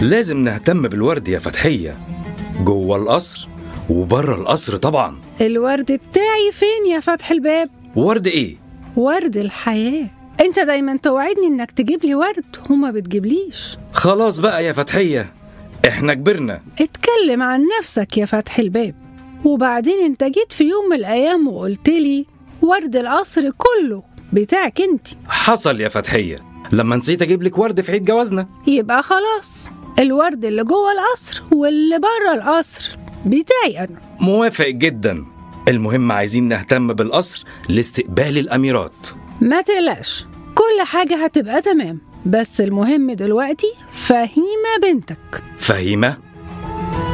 لازم نهتم بالورد يا فتحية جوه القصر وبره القصر طبعا الورد بتاعي فين يا فتح الباب ورد ايه ورد الحياة انت دايما توعدني انك تجيب لي ورد وما بتجيبليش خلاص بقى يا فتحية احنا كبرنا اتكلم عن نفسك يا فتح الباب وبعدين انت جيت في يوم من الايام وقلت لي ورد القصر كله بتاعك انت حصل يا فتحية لما نسيت اجيب لك ورد في عيد جوازنا يبقى خلاص الورد اللي جوه القصر واللي بره القصر بتاعي انا موافق جدا المهم عايزين نهتم بالقصر لاستقبال الاميرات ما تقلقش كل حاجة هتبقى تمام بس المهم دلوقتي فهيمة بنتك فهيمة